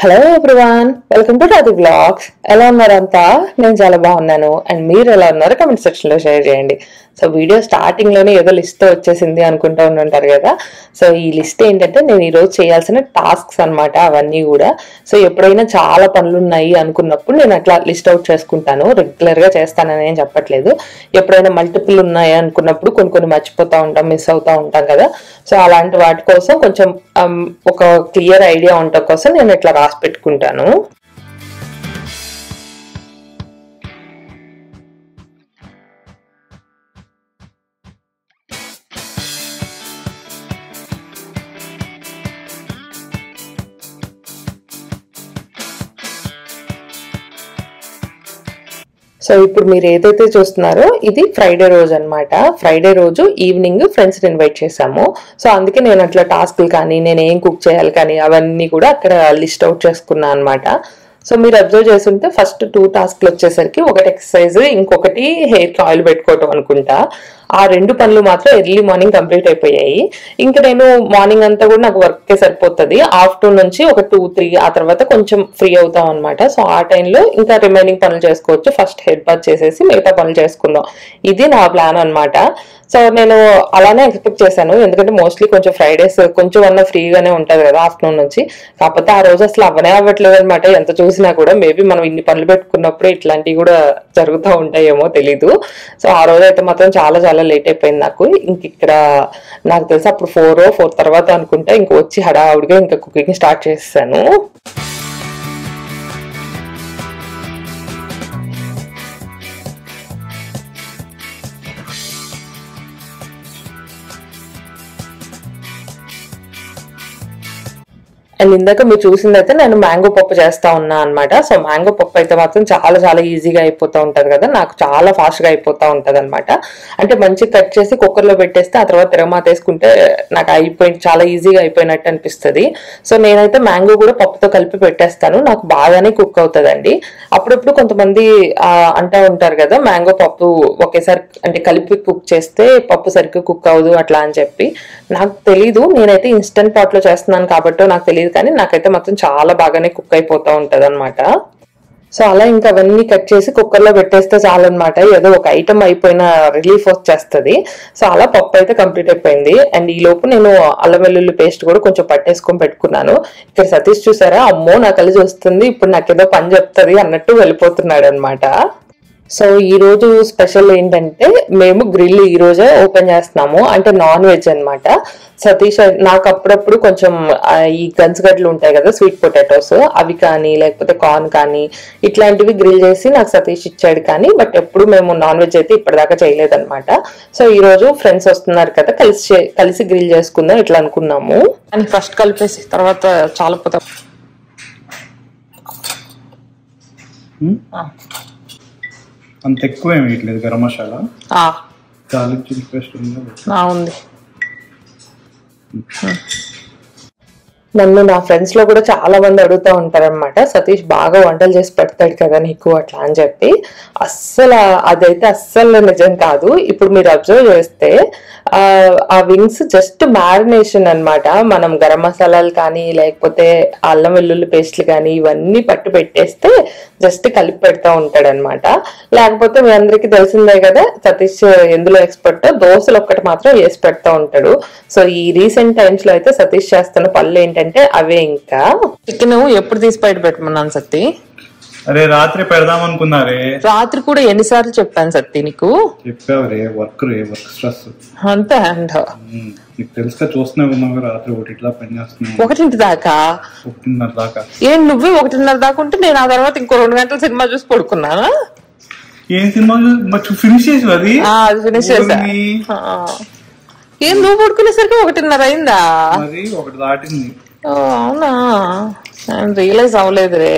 Hello everyone welcome to Radhi blogs ఎలా ఉన్నారంతా నేను చాలా బాగున్నాను అండ్ మీరు ఎలా ఉన్నారో కమెంట్ సెక్షన్ లో షేర్ చేయండి సో వీడియో స్టార్టింగ్ లోనే ఏదో లిస్ట్ వచ్చేసింది అనుకుంటూ ఉంటుంటారు కదా సో ఈ లిస్ట్ ఏంటంటే నేను ఈ రోజు చేయాల్సిన టాస్క్స్ అన్నమాట అవన్నీ కూడా సో ఎప్పుడైనా చాలా పనులు ఉన్నాయి అనుకున్నప్పుడు నేను అట్లా లిస్ట్ అవుట్ చేసుకుంటాను రెగ్యులర్ గా చేస్తానని ఏం చెప్పట్లేదు ఎప్పుడైనా మల్టిపుల్ ఉన్నాయి అనుకున్నప్పుడు కొన్ని కొన్ని మర్చిపోతా ఉంటాం మిస్ అవుతా ఉంటాం కదా సో అలాంటి వాటి కోసం కొంచెం um, ఒక క్లియర్ ఐడియా ఉండటం కోసం నేను ఇట్లా రాసి పెట్టుకుంటాను సో ఇప్పుడు మీరు ఏదైతే చూస్తున్నారో ఇది ఫ్రైడే రోజు అన్నమాట ఫ్రైడే రోజు ఈవినింగ్ ఫ్రెండ్స్ ఇన్వైట్ చేశాము సో అందుకే నేను అట్లా టాస్క్లు కానీ నేను ఏం కుక్ చేయాలి కానీ అవన్నీ కూడా అక్కడ లిస్ట్ అవుట్ చేసుకున్నాను అనమాట సో మీరు అబ్జర్వ్ చేస్తుంటే ఫస్ట్ టూ టాస్క్లు వచ్చేసరికి ఒకటి ఎక్సర్సైజ్ ఇంకొకటి హెయిర్ ఆయిల్ పెట్టుకోవటం అనుకుంటా ఆ రెండు పనులు మాత్రం ఎర్లీ మార్నింగ్ కంప్లీట్ అయిపోయాయి ఇంకా నేను మార్నింగ్ అంతా కూడా నాకు వర్కే సరిపోతుంది ఆఫ్టర్నూన్ నుంచి ఒక టూ త్రీ ఆ తర్వాత కొంచెం ఫ్రీ అవుతాం అనమాట సో ఆ టైంలో ఇంకా రిమైనింగ్ పనులు చేసుకోవచ్చు ఫస్ట్ హెడ్ బాత్ చేసేసి మిగతా పనులు చేసుకుందాం ఇది నా ప్లాన్ అన్నమాట సో నేను అలానే ఎక్స్పెక్ట్ చేశాను ఎందుకంటే మోస్ట్లీ కొంచెం ఫ్రైడేస్ కొంచెం అన్న ఫ్రీగానే ఉంటది కదా ఆఫ్టర్నూన్ నుంచి కాకపోతే ఆ రోజు అసలు అవనే అవ్వట్లేదు అనమాట ఎంత చూసినా కూడా మేబీ మనం ఇన్ని పనులు పెట్టుకున్నప్పుడు ఇట్లాంటివి కూడా జరుగుతూ ఉంటాయేమో తెలీదు సో ఆ రోజు అయితే మాత్రం చాలా చాలా లేట్ అయిపోయింది నాకు ఇంక ఇక్కడ నాకు తెలిసి అప్పుడు ఫోర్ ఫోర్ తర్వాత అనుకుంటా ఇంక వచ్చి హడావుడిగా ఇంకా కుకింగ్ స్టార్ట్ చేసేసాను అండ్ ఇందాక మీరు చూసిందైతే నేను మ్యాంగో పప్పు చేస్తా ఉన్నా అనమాట సో మ్యాంగో పప్పు అయితే మాత్రం చాలా చాలా ఈజీగా అయిపోతూ ఉంటది కదా నాకు చాలా ఫాస్ట్ గా అయిపోతా ఉంటది అనమాట అంటే మంచి కట్ చేసి కుక్కర్ లో పెట్టేస్తే ఆ తర్వాత తిరమాత వేసుకుంటే నాకు అయిపోయి చాలా ఈజీగా అయిపోయినట్టు అనిపిస్తుంది సో నేనైతే మ్యాంగో కూడా పప్పుతో కలిపి పెట్టేస్తాను నాకు బాగానే కుక్ అవుతుందండి అప్పుడప్పుడు కొంతమంది ఆ, అంటా ఉంటారు కదా మ్యాంగో పప్పు ఒకేసారి అంటే కలిపి కుక్ చేస్తే పప్పు సరిగ్గా కుక్ అవ్వదు అట్లా అని చెప్పి నాకు తెలీదు నేనైతే ఇన్స్టెంట్ పాట్ లో చేస్తున్నాను కాబట్టి నాకు తెలియదు కానీ నాకైతే మాత్రం చాలా బాగానే కుక్ అయిపోతా ఉంటది అనమాట సో అలా ఇంకా అవన్నీ కట్ చేసి కుక్కర్ లో పెట్టేస్తే చాలన్నమాట ఏదో ఒక ఐటమ్ అయిపోయిన రిలీఫ్ వచ్చేస్తుంది సో అలా పప్పు అయితే కంప్లీట్ అయిపోయింది అండ్ ఈ లోపు నేను అల్లం వెల్లుల్లి పేస్ట్ కూడా కొంచెం పట్టేసుకొని పెట్టుకున్నాను ఇక్కడ సతీష్ చూసారా అమ్మో నా కలిసి వస్తుంది ఇప్పుడు నాకేదో పని చెప్తుంది అన్నట్టు వెళ్ళిపోతున్నాడు అనమాట సో ఈ రోజు స్పెషల్ ఏంటంటే మేము గ్రిల్ ఈ రోజే ఓపెన్ చేస్తున్నాము అంటే నాన్ వెజ్ అన్నమాట సతీష్ నాకు అప్పుడప్పుడు కొంచెం ఆ, ఈ గన్స్గడ్లు ఉంటాయి కదా స్వీట్ పొటాటోస్ అవి కానీ లేకపోతే కార్న్ కానీ ఇట్లాంటివి గ్రిల్ చేసి నాకు సతీష్ ఇచ్చాడు కానీ బట్ ఎప్పుడు మేము నాన్ వెజ్ అయితే ఇప్పటిదాకా చేయలేదన్నమాట సో ఈ రోజు ఫ్రెండ్స్ వస్తున్నారు కదా కలిసి చే- కలిసి గ్రిల్ చేసుకుందాం ఇట్లా అనుకున్నాము అని ఫస్ట్ కలిపేసి తర్వాత చాలా పోతాం అంత ఎక్కువ ఏమి వేయట్లేదు garam masala garlic chilli paste ఉందా నా ఉంది నన్ను నా ఫ్రెండ్స్ లో కూడా చాలా మంది అడుగుతూ ఉంటారన్నమాట సతీష్ బాగా వంటలు చేసి పెడతాడు కదా నీకు అట్లా అని చెప్పి అస్సలు అదైతే అస్సలు నిజం కాదు ఇప్పుడు మీరు అబ్జర్వ్ చేస్తే ఆ, ఆ వింగ్స్ జస్ట్ మ్యారినేషన్ అన్నమాట మనం గరం మసాలాలు కానీ లేకపోతే అల్లం వెల్లుల్లి పేస్ట్లు కానీ ఇవన్నీ పట్టు పెట్టేస్తే జస్ట్ కలిపి పెడతా ఉంటాడు అనమాట లేకపోతే మీ అందరికీ తెలిసిందే కదా సతీష్ ఎందులో ఎక్స్పర్ట్ దోశలు ఒక్కటి మాత్రం వేసి పెడతా ఉంటాడు సో ఈ రీసెంట్ టైమ్స్ లో అయితే సతీష్ చేస్తున్న పనులు ఏంటంటే అవే ఇంకా చికెన్ ఎప్పుడు తీసి బయట పెట్టమన్నాను సత్తి అరే రాత్రి పెడదాం అనుకున్నారే రాత్రి కూడా ఎన్నిసార్లు చెప్పాను సత్తి నీకు చెప్పావు రే వర్క్ రే వర్క్ స్ట్రెస్ అంతే అండ్ నీకు తెలుసుగా చూస్తూనే ఉన్నావు రాత్రి ఒకటి ఇట్లా పని చేస్తున్నావు ఒకటింటి దాకా ఒకటిన్నర దాకా ఏం నువ్వే ఒకటిన్నర దాకా ఉంటే నేను ఆ తర్వాత ఇంకో రెండు గంటల సినిమా చూసి పడుకున్నానా ఏం సినిమా మరి ఫినిష్ చేసి అది ఆ, అది ఫినిష్ చేసా ఓర్ని. ఆ. ఏం నువ్వు పడుకునేసరికి ఒకటిన్నర అయిందా మరి ఒకటి దాటింది ఓ, అవునా నేను రియలైజ్ అవ్వలేదు రే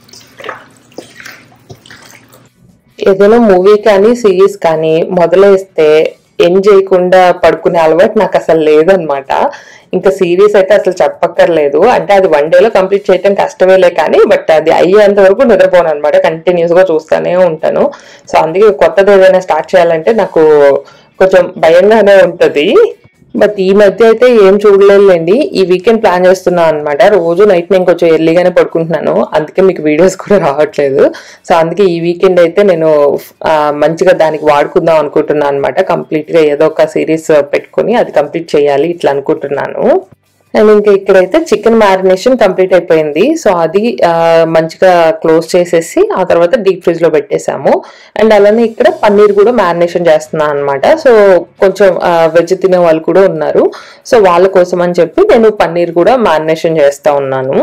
ఏదైనా మూవీ కానీ సిరీస్ కానీ మొదలేస్తే ఎండ్ చేయకుండా పడుకునే అలవాటు నాకు అసలు లేదనమాట ఇంకా సిరీస్ అయితే అసలు చెప్పక్కర్లేదు అంటే అది వన్ డేలో కంప్లీట్ చేయటం కష్టమేలే కానీ బట్ అది అయ్యేంత వరకు నిద్రపోను అనమాట కంటిన్యూస్ గా చూస్తూనే ఉంటాను సో అందుకే కొత్తది ఏదైనా స్టార్ట్ చేయాలంటే నాకు కొంచెం భయంగానే ఉంటది బట్ ఈ మధ్య అయితే ఏం చూడలేదులేండి ఈ వీకెండ్ ప్లాన్ చేస్తున్నాను అనమాట రోజు నైట్ నేను కొంచెం ఎర్లీగానే పడుకుంటున్నాను అందుకే మీకు వీడియోస్ కూడా రావట్లేదు సో అందుకే ఈ వీకెండ్ అయితే నేను ఆ, మంచిగా దానికి వాడుకుందాం అనుకుంటున్నాను అనమాట కంప్లీట్ గా ఏదో ఒక సిరీస్ పెట్టుకొని అది కంప్లీట్ చేయాలి ఇట్లా అనుకుంటున్నాను అండ్ ఇంకా ఇక్కడైతే చికెన్ మ్యారినేషన్ కంప్లీట్ అయిపోయింది సో అది ఆ, మంచిగా క్లోజ్ చేసేసి ఆ తర్వాత డీప్ ఫ్రిడ్జ్ లో పెట్టేశాము అండ్ అలానే ఇక్కడ పన్నీర్ కూడా మ్యారినేషన్ చేస్తున్నాను అనమాట సో కొంచెం వెజ్ తినే వాళ్ళు కూడా ఉన్నారు సో వాళ్ళ కోసం అని చెప్పి నేను పన్నీర్ కూడా మ్యారినేషన్ చేస్తా ఉన్నాను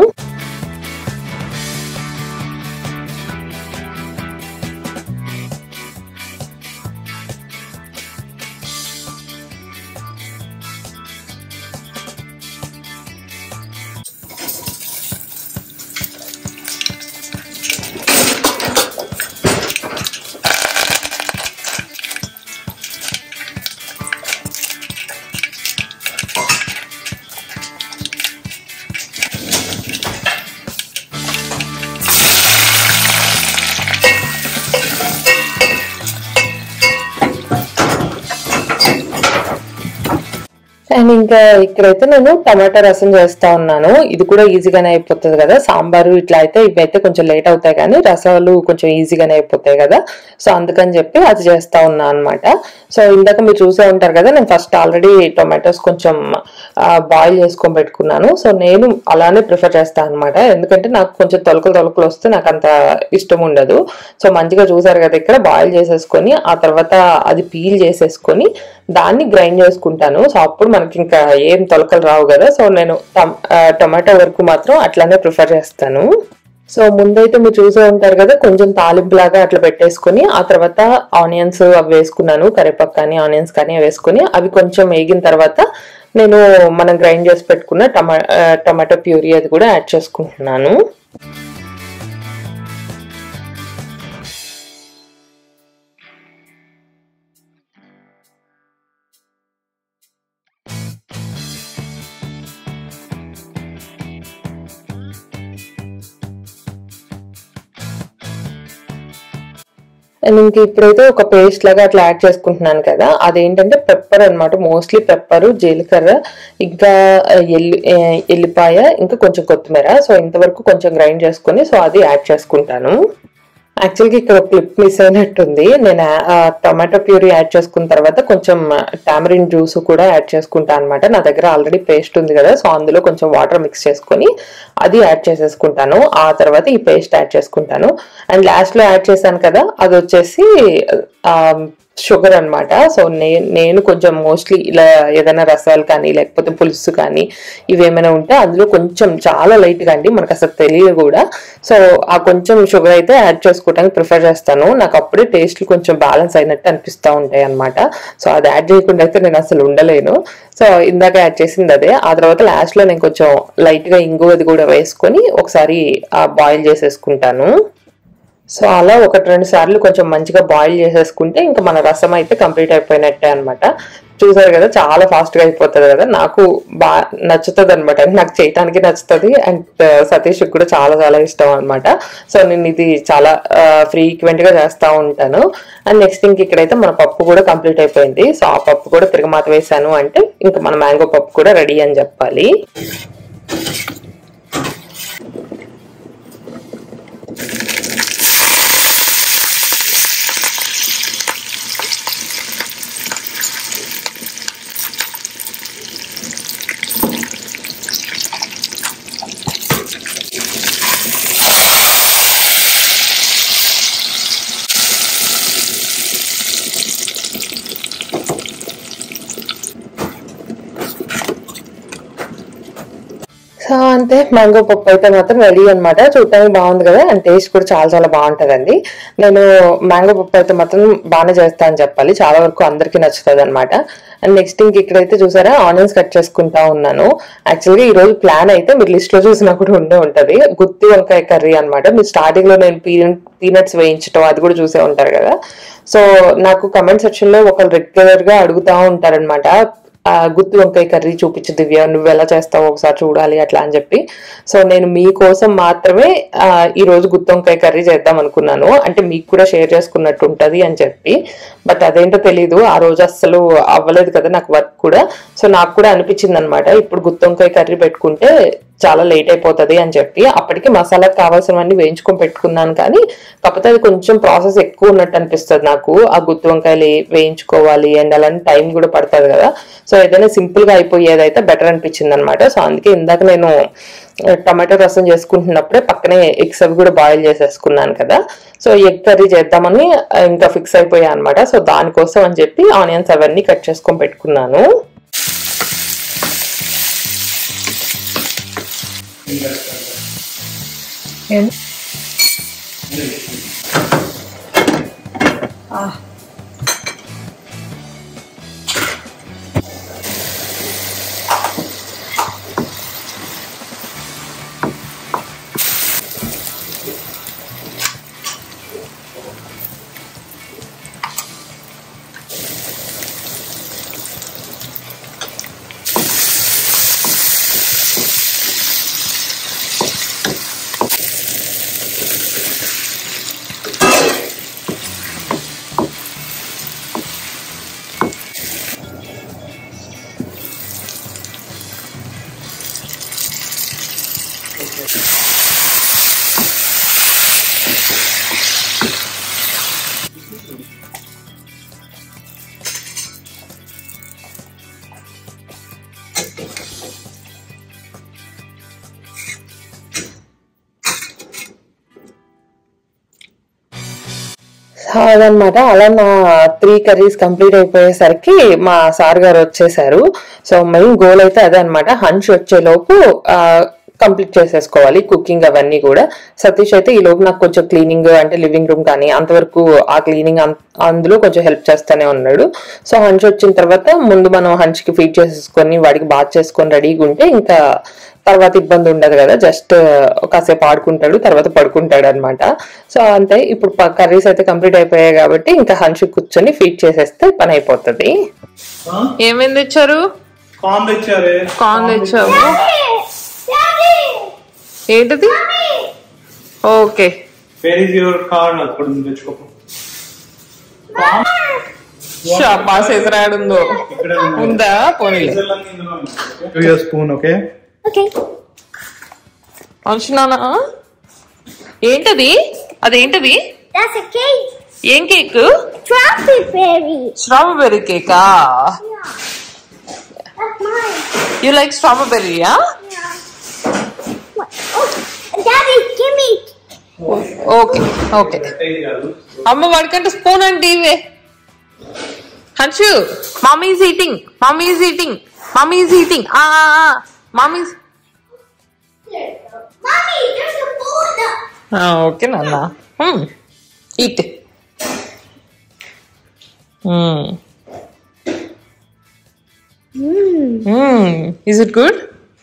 అండ్ ఇంకా ఇక్కడైతే నేను టమాటా రసం చేస్తా ఉన్నాను ఇది కూడా ఈజీగానే అయిపోతుంది కదా సాంబారు ఇట్లా అయితే ఇవైతే కొంచెం లేట్ అవుతాయి కానీ రసాలు కొంచెం ఈజీగానే అయిపోతాయి కదా సో అందుకని చెప్పి అది చేస్తా ఉన్నా అనమాట సో ఇందాక మీరు చూసే ఉంటారు కదా నేను ఫస్ట్ ఆల్రెడీ టొమాటోస్ కొంచెం బాయిల్ చేసుకొని పెట్టుకున్నాను సో నేను అలానే ప్రిఫర్ చేస్తాను అనమాట ఎందుకంటే నాకు కొంచెం తొలకలు తొలకలు వస్తే నాకు అంత ఇష్టం ఉండదు సో మంచిగా చూసారు కదా ఇక్కడ బాయిల్ చేసేసుకొని ఆ తర్వాత అది పీల్ చేసేసుకొని దాన్ని గ్రైండ్ చేసుకుంటాను సో అప్పుడు మనకి ఇంకా ఏం తొలకలు రావు కదా సో నేను టమ్- ఆ, టమాటో వరకు మాత్రం అట్లానే ప్రిఫర్ చేస్తాను సో ముందైతే మీరు చూసే ఉంటారు కదా కొంచెం తాలింపు లాగా అట్లా పెట్టేసుకొని ఆ తర్వాత ఆనియన్స్ అవి వేసుకున్నాను కరివేపాకు కానీ ఆనియన్స్ కానీ వేసుకొని అవి కొంచెం వేగిన తర్వాత నేను మనం గ్రైండ్ చేసి పెట్టుకున్న టమా ఆ, టమాటో ప్యూరీ అది కూడా యాడ్ చేసుకుంటున్నాను అండ్ ఇంక ఇప్పుడైతే ఒక పేస్ట్ లాగా అట్లా యాడ్ చేసుకుంటున్నాను కదా అదేంటంటే పెప్పర్ అన్నమాట మోస్ట్లీ పెప్పర్ జీలకర్ర ఇంకా ఆ, ఎల్లి ఆ, ఎల్లిపాయ ఇంకా కొంచెం కొత్తిమీర సో ఇంతవరకు కొంచెం గ్రైండ్ చేసుకొని సో అది యాడ్ చేసుకుంటాను యాక్చువల్గా ఇక్కడ ఒక క్లిప్ మిస్ అయినట్టుంది నేను ఆ టొమాటో ప్యూరీ యాడ్ చేసుకున్న తర్వాత కొంచెం టామరిన్ జ్యూస్ కూడా యాడ్ చేసుకుంటాను అనమాట నా దగ్గర ఆల్రెడీ పేస్ట్ ఉంది కదా సో అందులో కొంచెం వాటర్ మిక్స్ చేసుకొని అది యాడ్ చేసేసుకుంటాను ఆ తర్వాత ఈ పేస్ట్ యాడ్ చేసుకుంటాను అండ్ లాస్ట్ లో యాడ్ చేశాను కదా అది వచ్చేసి షుగర్ అన్నమాట సో నేను నేను కొంచెం మోస్ట్లీ ఇలా ఏదైనా రసాలు కానీ లేకపోతే పులుసు కానీ ఇవేమైనా ఉంటే అందులో కొంచెం చాలా లైట్గా అండి మనకు అసలు తెలియదు కూడా సో ఆ కొంచెం షుగర్ అయితే యాడ్ చేసుకోవడానికి ప్రిఫర్ చేస్తాను నాకు అప్పుడే టేస్ట్ కొంచెం బ్యాలెన్స్ అయినట్టు అనిపిస్తూ ఉంటాయి అనమాట సో అది యాడ్ చేయకుండా అయితే నేను అసలు ఉండలేను సో ఇందాక యాడ్ చేసింది అదే ఆ తర్వాత లాస్ట్ లో నేను కొంచెం లైట్ గా ఇంగువది కూడా వేసుకొని ఒకసారి బాయిల్ చేసేసుకుంటాను సో అలా ఒకటి రెండు సార్లు కొంచెం మంచిగా బాయిల్ చేసేసుకుంటే ఇంకా మన రసం అయితే కంప్లీట్ అయిపోయినట్టే అన్నమాట చూసారు కదా చాలా ఫాస్ట్ గా అయిపోతుంది కదా నాకు బాగా నచ్చుతుంది అనమాట నాకు చేయటానికి నచ్చుతుంది అండ్ సతీష్ కూడా చాలా చాలా ఇష్టం అనమాట సో నేను ఇది చాలా ఫ్రీక్వెంట్ గా చేస్తా ఉంటాను అండ్ నెక్స్ట్ ఇంక ఇక్కడైతే మన పప్పు కూడా కంప్లీట్ అయిపోయింది సో ఆ పప్పు కూడా తిరగమాత వేసాను అంటే ఇంకా మన మ్యాంగో పప్పు కూడా రెడీ అని చెప్పాలి సో అంతే మ్యాంగో పప్పు అయితే మాత్రం రెడీ అన్నమాట చూడటానికి బాగుంది కదా అండ్ టేస్ట్ కూడా చాలా చాలా బాగుంటదండి నేను మ్యాంగో పప్పు అయితే మాత్రం బాగానే చేస్తా అని చెప్పాలి చాలా వరకు అందరికీ నచ్చుతుంది అనమాట అండ్ నెక్స్ట్ ఇంక ఇక్కడైతే చూసారా ఆనియన్స్ కట్ చేసుకుంటా ఉన్నాను యాక్చువల్గా ఈ రోజు ప్లాన్ అయితే మీరు లిస్ట్ లో చూసినా కూడా ఉండే ఉంటది గుత్తి వంకాయ కర్రీ అన్నమాట మీరు స్టార్టింగ్ లో నేను పీనట్స్ వేయించడం అది కూడా చూసే ఉంటారు కదా సో నాకు కమెంట్ సెక్షన్ లో ఒకరు రెగ్యులర్ గా అడుగుతా ఉంటారనమాట ఆ, గుత్తి వంకాయ కర్రీ చూపించు దివ్య నువ్వు ఎలా చేస్తావు ఒకసారి చూడాలి అట్లా అని చెప్పి సో నేను మీకోసం మాత్రమే ఆ, ఈ రోజు గుత్తి వంకాయ కర్రీ చేద్దాం అనుకున్నాను అంటే మీకు కూడా షేర్ చేసుకున్నట్టు ఉంటది అని చెప్పి బట్ అదేంటో తెలీదు ఆ రోజు అస్సలు అవ్వలేదు కదా నాకు వర్క్ కూడా సో నాకు కూడా అనిపించింది అనమాట ఇప్పుడు గుత్తి వంకాయ కర్రీ పెట్టుకుంటే చాలా లేట్ అయిపోతది అని చెప్పి అప్పటికి మసాలాకు కావాల్సినవన్నీ వేయించుకొని పెట్టుకున్నాను కానీ కాకపోతే అది కొంచెం ప్రాసెస్ ఎక్కువ ఉన్నట్టు అనిపిస్తుంది నాకు ఆ గుత్తి వంకాయలు ఏ- వేయించుకోవాలి అండ్ అలాంటి టైం కూడా పడుతుంది కదా సో ఏదైనా సింపుల్ గా అయిపోయేది అయితే బెటర్ అనిపించింది అనమాట సో అందుకే ఇందాక నేను ఆ, టమాటో రసం చేసుకుంటున్నప్పుడే పక్కనే ఎగ్స్ అవి కూడా బాయిల్ చేసేసుకున్నాను కదా సో ఎగ్ కర్రీ చేద్దామని ఆ, ఇంకా ఫిక్స్ అయిపోయా అనమాట సో దానికోసం అని చెప్పి ఆనియన్స్ అవన్నీ కట్ చేసుకొని పెట్టుకున్నాను అదనమాట అలా నా త్రీ కర్రీస్ కంప్లీట్ అయిపోయేసరికి మా సార్ గారు వచ్చేసారు సో మెయిన్ గోల్ అయితే అదే అనమాట హంచ్ వచ్చేలోపు కంప్లీట్ చేసేసుకోవాలి కుకింగ్ అవన్నీ కూడా సతీష్ అయితే ఈ లోపు నాకు కొంచెం క్లీనింగ్ అంటే లివింగ్ రూమ్ కానీ అంతవరకు ఆ క్లీనింగ్ అందులో కొంచెం హెల్ప్ చేస్తూనే ఉన్నాడు సో హంచ్ వచ్చిన తర్వాత ముందు మనం హంచ్ కి ఫీడ్ చేసేసుకొని వాడికి బాత్ చేసుకొని రెడీగా ఉంటే ఇంకా తర్వాత ఇబ్బంది ఉండదు కదా జస్ట్ కాసేపు ఆడుకుంటాడు తర్వాత పడుకుంటాడు అనమాట సో అంతే ఇప్పుడు కర్రీస్ అయితే కంప్లీట్ అయిపోయాయి కాబట్టి ఇంకా హంచు కూర్చొని ఫీడ్ చేసేస్తే పని అయిపోతుంది ఏమేమి తెచ్చారు కార్న్ తెచ్చారే కార్న్ తెచ్చావు Daddy! ఏంటిది okay where is your corn అక్కడ ఉంది తెచ్చుకోకు షాపాస్ ఎదురాడుందో ఇక్కడ ఉందా పోనీలే యువర్ స్పూన్ ఓకే Okay. అంచునానా ఏంటది అదేంటది That's a cake. ఏం కేక్ Strawberry. స్ట్రాబెర్రీ కేకా Yeah. That's mine. You like స్ట్రాబెర్రీయా Yeah. What? Oh, Daddy, give me. Okay okay అమ్మ వాడికంటే స్పూన్ అంటే ఇవే Hanshu mummy is eating mummy is eating mummy is eating mummy There you go. Mommy, there's a food. Okay నాన్న eat is it good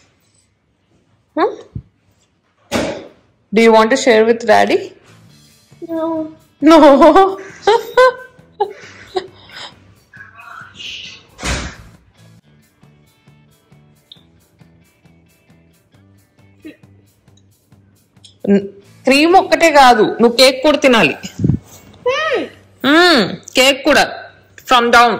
do you want share with daddy No. No. Cream ఒక్కటే కాదు నువ్వు cake కూడా తినాలి Hmm. Cake కూడా from down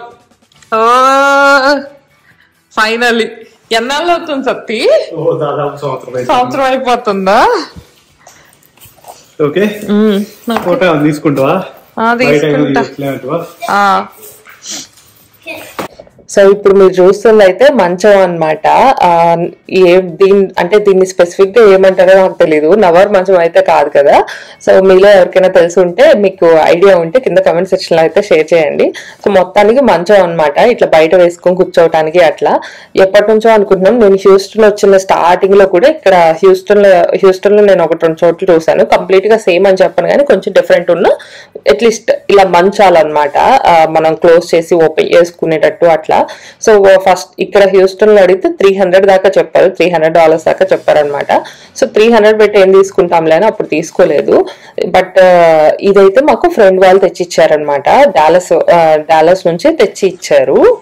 finally ఎన్నాళ్ళు అవుతుంది సత్తి ఓ దాదాపు సంవత్సరం అయితే సంవత్సరం అయిపోతుందా ఓకే మ్మ్. నాకు- ఫోటో తీసుకుంటావా ఆ, బయట ఏమో తీసుకుంటా తీయట్లేదంటావా? ఆ. సో ఇప్పుడు మీరు చూస్తుంది అయితే మంచం అనమాట ఏ దీని అంటే దీన్ని స్పెసిఫిక్ గా ఏమంటారో నాకు తెలియదు నవర్ మంచం అయితే కాదు కదా సో మీలో ఎవరికైనా తెలిసి ఉంటే మీకు ఐడియా ఉంటే కింద కమెంట్ సెక్షన్ లో అయితే షేర్ చేయండి సో మొత్తానికి మంచం అన్నమాట ఇట్లా బయట వేసుకొని కూర్చోవటానికి అట్లా ఎప్పటి నుంచో అనుకుంటున్నాం నేను హ్యూస్టన్ వచ్చిన స్టార్టింగ్ లో కూడా ఇక్కడ హ్యూస్టన్ లో హ్యూస్టన్ లో నేను ఒకటి రెండు చోట్ల చూసాను కంప్లీట్ గా సేమ్ అని చెప్పను కానీ కొంచెం డిఫరెంట్ ఉన్న అట్లీస్ట్ ఇలా మంచాలన్నమాట ఆ, మనం క్లోజ్ చేసి ఓపెన్ చేసుకునేటట్టు అట్లా సో ఫస్ట్ ఇక్కడ హ్యూస్టన్ లో అడిగితే త్రీ హండ్రెడ్ దాకా చెప్పారు త్రీ హండ్రెడ్ డాలర్స్ దాకా చెప్పారనమాట సో త్రీ హండ్రెడ్ పెట్టి ఏం తీసుకుంటాంలే అని అప్పుడు తీసుకోలేదు బట్ ఇదైతే మాకు ఫ్రెండ్ వాళ్ళు తెచ్చి ఇచ్చారనమాట డాలస్ డాలస్ నుంచి తెచ్చి ఇచ్చారు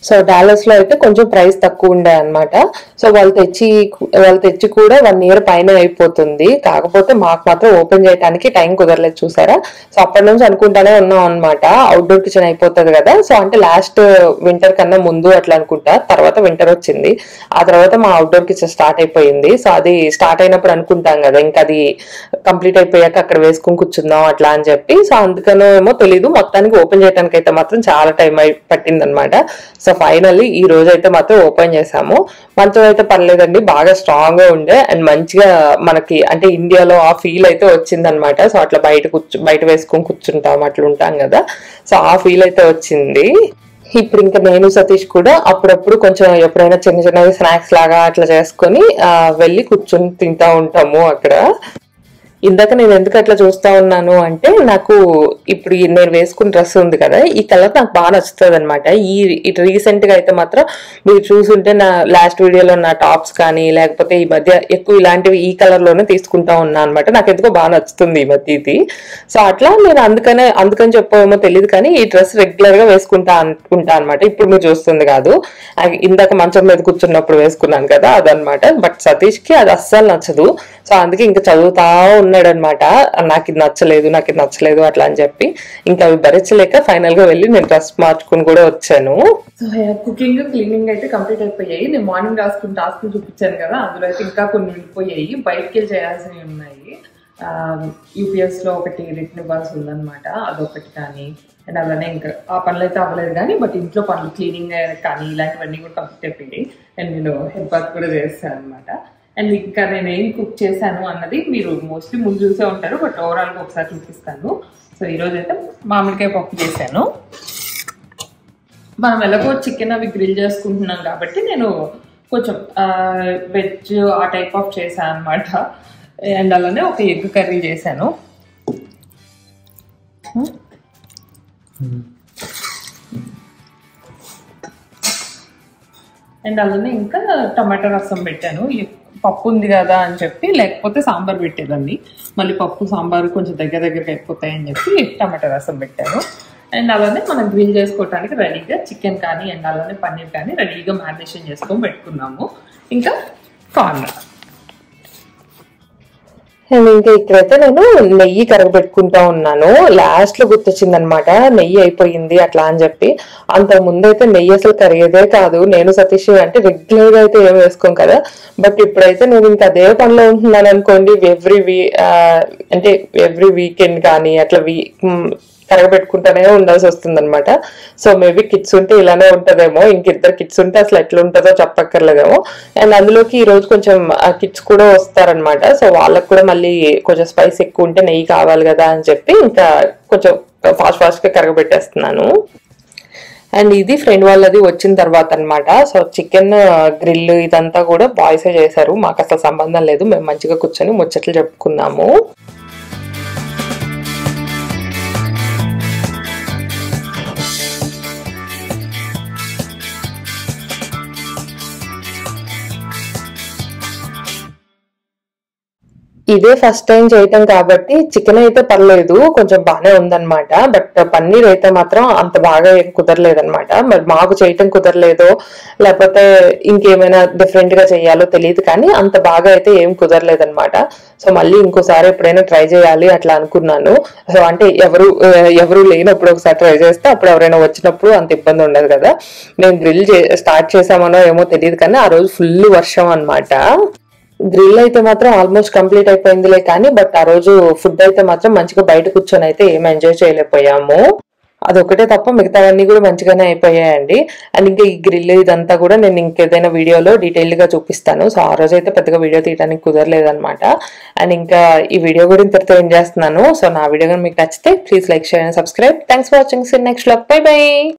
సో డాలర్స్ లో అయితే కొంచెం ప్రైస్ తక్కువ ఉండే అనమాట సో వాళ్ళు తెచ్చి వాళ్ళు తెచ్చి కూడా వన్ ఇయర్ పైన అయిపోతుంది కాకపోతే మాకు మాత్రం ఓపెన్ చేయడానికి టైం కుదరలేదు చూసారా సో అప్పటి నుంచి అనుకుంటానే ఉన్నాం అనమాట అవుట్డోర్ కిచెన్ అయిపోతుంది కదా సో అంటే లాస్ట్ వింటర్ కన్నా ముందు అట్లా అనుకుంటా తర్వాత వింటర్ వచ్చింది ఆ తర్వాత మా అవుట్డోర్ కిచెన్ స్టార్ట్ అయిపోయింది సో అది స్టార్ట్ అయినప్పుడు అనుకుంటాం కదా ఇంకా అది కంప్లీట్ అయిపోయాక అక్కడ వేసుకుని కూర్చుందాం అట్లా అని చెప్పి సో అందుకనో ఏమో తెలీదు మొత్తానికి ఓపెన్ చేయడానికి అయితే మాత్రం చాలా టైం అయి పట్టింది అనమాట సో ఫైనల్లీ ఈ రోజు అయితే మాత్రం ఓపెన్ చేసాము మంచం అయితే పర్లేదండి బాగా స్ట్రాంగ్ గా ఉండే అండ్ మంచిగా మనకి అంటే ఇండియాలో ఆ ఫీల్ అయితే వచ్చింది అనమాట సో అట్లా బయట కూర్చు బయట వేసుకొని కూర్చుంటాం అట్లా ఉంటాం కదా సో ఆ ఫీల్ అయితే వచ్చింది ఇప్పుడు ఇంకా నేను సతీష్ కూడా అప్పుడప్పుడు కొంచెం ఎప్పుడైనా చిన్న చిన్నవి స్నాక్స్ లాగా అట్లా చేసుకొని ఆ, వెళ్ళి కూర్చొని తింటా ఉంటాము అక్కడ ఇందాక నేను ఎందుకు అట్లా చూస్తా ఉన్నాను అంటే నాకు ఇప్పుడు ఈ నేను వేసుకున్న డ్రెస్ ఉంది కదా ఈ కలర్ నాకు బాగా నచ్చుతుంది అనమాట ఈ ఇటు రీసెంట్ గా అయితే మాత్రం మీరు చూసుంటే నా లాస్ట్ వీడియోలో నా టాప్స్ కానీ లేకపోతే ఈ మధ్య ఎక్కువ ఇలాంటివి ఈ కలర్ లోనే తీసుకుంటా ఉన్నా అనమాట నాకు ఎందుకో బాగా నచ్చుతుంది ఈ మధ్య ఇది సో అట్లా నేను అందుకనే అందుకని చెప్పేమో తెలియదు కానీ ఈ డ్రెస్ రెగ్యులర్ గా వేసుకుంటా అనుకుంటా అనమాట ఇప్పుడు మీరు చూస్తుంది కాదు ఆ ఇందాక మంచం మీద కూర్చున్నప్పుడు వేసుకున్నాను కదా అదనమాట బట్ సతీష్ కి అది అస్సలు నచ్చదు సో అందుకే ఇంకా చదువుతా ఉన్నాడు అనమాట నాకు ఇది నచ్చలేదు నాకు ఇది నచ్చలేదు అట్లా అని చెప్పి ఇంకా అవి భరించలేక ఫైనల్ గా వెళ్ళి నేను డ్రెస్ మార్చుకుని కూడా వచ్చాను సో కుకింగ్ క్లీనింగ్ అయితే కంప్లీట్ అయిపోయాయి నేను మార్నింగ్ రాసుకున్న టాస్క్ చూపించాను కదా అందులో అయితే ఇంకా కొన్ని ఉండిపోయాయి బయటకి వెళ్ళి చేయాల్సినవి ఉన్నాయి యూపీఎస్ లో ఒకటి రిటర్న్ ఇవ్వాల్సి ఉందన్నమాట అదొకటి కానీ అండ్ అలానే ఇంకా ఆ పనులు అయితే అవ్వలేదు కానీ బట్ ఇంట్లో పనులు క్లీనింగ్ కానీ ఇలాంటివన్నీ కూడా కంప్లీట్ అయిపోయాయి అండ్ నేను హెడ్ బాత్ కూడా చేస్తాను అనమాట అండ్ ఇంకా నేను ఏం కుక్ చేశాను అన్నది మీరు మోస్ట్లీ ముందు చూసే ఉంటారు బట్ ఓవరాల్గా ఒకసారి చూపిస్తాను సో ఈరోజు అయితే మామిడికాయ పప్పు చేశాను మనం ఎలాగో చికెన్ అవి గ్రిల్ చేసుకుంటున్నాం కాబట్టి నేను కొంచెం వెజ్ ఆ టైప్ ఆఫ్ చేశాను అనమాట అండ్ అలానే ఒక ఎగ్ కర్రీ చేశాను అండ్ అలానే ఇంకా టమాటా రసం పెట్టాను ఈ పప్పు ఉంది కదా అని చెప్పి లేకపోతే సాంబార్ పెట్టేదాన్ని మళ్ళీ పప్పు సాంబార్ కొంచెం దగ్గర దగ్గరికి అయిపోతాయని చెప్పి టమాటా రసం పెట్టాను అండ్ అలానే మనం గ్రిల్ చేసుకోవడానికి రెడీగా చికెన్ కానీ అండ్ అలానే పన్నీర్ కానీ రెడీగా మ్యారినేషన్ చేసుకొని పెట్టుకున్నాము ఇంకా కార్న్ అండ్ ఇంకా ఇక్కడైతే నేను నెయ్యి కరగబెట్టుకుంటా ఉన్నాను లాస్ట్ లో గుర్తొచ్చింది అనమాట నెయ్యి అయిపోయింది అట్లా అని చెప్పి అంత ముందైతే నెయ్యి అసలు కరిగేదే కాదు నేను సతీష్ అంటే రెగ్యులర్ గా అయితే ఏం వేసుకోం కదా బట్ ఇప్పుడైతే నేను ఇంకా అదే పనిలో ఉంటున్నాను అనుకోండి ఎవ్రీ వీ అంటే ఎవ్రీ వీకెండ్ కానీ అట్లా వీ కరగబెట్టుకుంటానే ఉండాల్సి వస్తుంది అనమాట సో మేబీ కిడ్స్ ఉంటే ఇలానే ఉంటదేమో ఇంకిద్దరు కిడ్స్ ఉంటే అసలు ఎట్లా ఉంటుందో చెప్పక్కర్లేదేమో అండ్ అందులోకి ఈ రోజు కొంచెం కిడ్స్ కూడా వస్తారనమాట సో వాళ్ళకి కూడా మళ్ళీ కొంచెం స్పైస్ ఎక్కువ ఉంటే నెయ్యి కావాలి కదా అని చెప్పి ఇంకా కొంచెం ఫాస్ట్ ఫాస్ట్ గా కరగబెట్టేస్తున్నాను అండ్ ఇది ఫ్రెండ్ వాళ్ళది వచ్చిన తర్వాత అన్నమాట సో చికెన్ గ్రిల్ ఇదంతా కూడా బాయ్సే చేశారు మాకు అసలు సంబంధం లేదు మేము మంచిగా కూర్చొని ముచ్చట్లు చెప్పుకున్నాము ఇదే ఫస్ట్ టైం చేయటం కాబట్టి చికెన్ అయితే పర్లేదు కొంచెం బాగానే ఉందన్నమాట బట్ పన్నీర్ అయితే మాత్రం అంత బాగా ఏం కుదరలేదన్నమాట మరి మాకు చేయటం కుదరలేదో లేకపోతే ఇంకేమైనా డిఫరెంట్ గా చేయాలో తెలియదు కానీ అంత బాగా అయితే ఏం కుదరలేదన్నమాట సో మళ్ళీ ఇంకోసారి ఎప్పుడైనా ట్రై చేయాలి అట్లా అనుకున్నాను సో అంటే ఎవరు ఆ, ఎవరు లేనప్పుడు ఒకసారి ట్రై చేస్తే అప్పుడు ఎవరైనా వచ్చినప్పుడు అంత ఇబ్బంది ఉండదు కదా మేము గ్రిల్ స్టార్ట్ చేసామనో ఏమో తెలియదు కానీ ఆ రోజు ఫుల్ వర్షం అన్నమాట గ్రిల్ అయితే మాత్రం ఆల్మోస్ట్ కంప్లీట్ అయిపోయిందిలే కానీ బట్ ఆ రోజు ఫుడ్ అయితే మాత్రం మంచిగా బయట కూర్చొని అయితే ఏం ఎంజాయ్ చేయలేకపోయాము అదొకటే తప్ప మిగతావన్నీ కూడా మంచిగానే అయిపోయాయండి అండ్ ఇంకా ఈ గ్రిల్ ఇదంతా కూడా నేను ఇంకేదైనా వీడియోలో డీటెయిల్ గా చూపిస్తాను సో ఆ రోజు అయితే పెద్దగా వీడియో తీయడానికి కుదరలేదన్నమాట అండ్ ఇంకా ఈ వీడియో కూడా ఇంతటితో ఏం చేస్తున్నాను సో నా వీడియో కానీ మీకు నచ్చితే please like share and subscribe thanks for watching సిన్ నెక్స్ట్ బ్లాగ్ బై బై